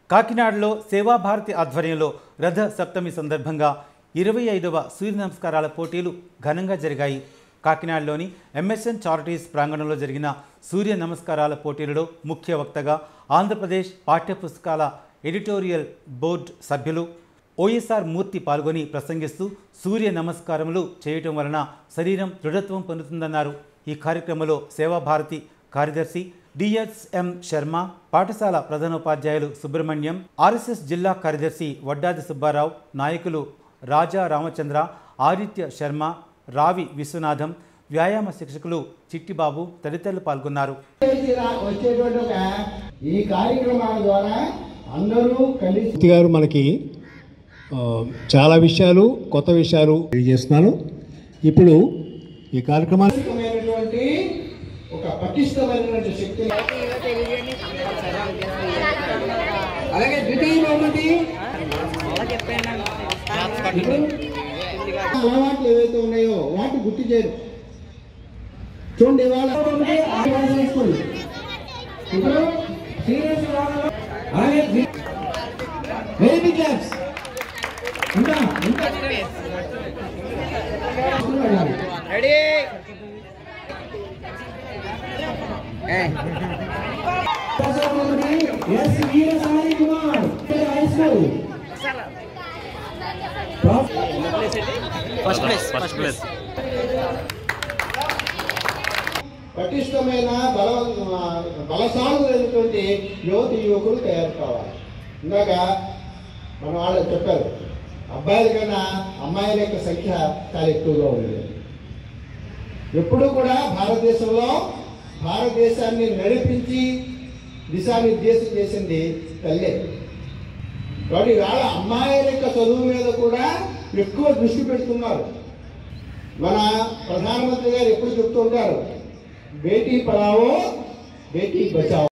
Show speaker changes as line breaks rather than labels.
కాకినాడలో సేవాభారతి ఆధ్వర్యంలో రథ సప్తమి సందర్భంగా ఇరవై ఐదవ సూర్య నమస్కారాల పోటీలు ఘనంగా జరిగాయి కాకినాడలోని ఎంఎస్ఎన్ చారిటీస్ ప్రాంగణంలో జరిగిన సూర్య నమస్కారాల పోటీలలో ముఖ్య వక్తగా ఆంధ్రప్రదేశ్ పాఠ్యపుస్తకాల ఎడిటోరియల్ బోర్డు సభ్యులు ఓఎస్ఆర్ మూర్తి పాల్గొని ప్రసంగిస్తూ సూర్య నమస్కారములు చేయటం వలన శరీరం దృఢత్వం పొందుతుందన్నారు ఈ కార్యక్రమంలో సేవాభారతి కార్యదర్శి డిఎస్ఎం శర్మ పాఠశాల ప్రధానోపాధ్యాయులు సుబ్రహ్మణ్యం ఆర్ఎస్ఎస్ జిల్లా కార్యదర్శి వడ్డాది సుబ్బారావు నాయకులు రాజా రామచంద్ర ఆదిత్య శర్మ రావి విశ్వనాథం వ్యాయామ శిక్షకులు చిట్టిబాబు తదితరులు పాల్గొన్నారు
చేసి రా- వచ్చేటువంటి ఒక ఈ కార్యక్రమాల ద్వారా అందరూ కలిసి
మూర్తి గారు మనకి ఆ, చాలా విషయాలు కొత్త విషయాలు తెలియజేస్తున్నాను ఇప్పుడు ఈ కార్యక్రమాన్ని
మానసికమైనటువంటి ఒక పటిష్టమైనటువంటి శక్తి అలాగే ద్వితీయ బహుమతి అలవాట్లు ఏవైతే ఉన్నాయో వాటి గుర్తు చేయరు చూడండి ఇవాళ బహుమతి ఆదివాసీ హై స్కూల్. ఇప్పుడు సీనియర్స్ విభాగంలో అలాగే వెరీ బిగ్ క్లాప్స్ ఇంకా ఇంకా S Veera Sai Kumar high school పటిష్టమైన బల బలశాలులైనటువంటి యువతి యువకులు తయారు కావాలి ఇందాక మన వాళ్ళు చెప్పారు అబ్బాయిల కన్నా అమ్మాయిల యొక్క సంఖ్య చాలా ఎక్కువగా ఉంది ఎప్పుడు కూడా భారతదేశంలో భారతదేశాన్ని నడిపించి దిశానిర్దేశం చేసింది తల్లే కాబట్టి ఇవాళ అమ్మాయిల యొక్క చదువు మీద కూడా ఎక్కువ దృష్టి పెడుతున్నారు మన ప్రధానమంత్రి గారు ఎప్పుడు చెప్తూ ఉంటారు బేటీ పడావో బేటీ బచావో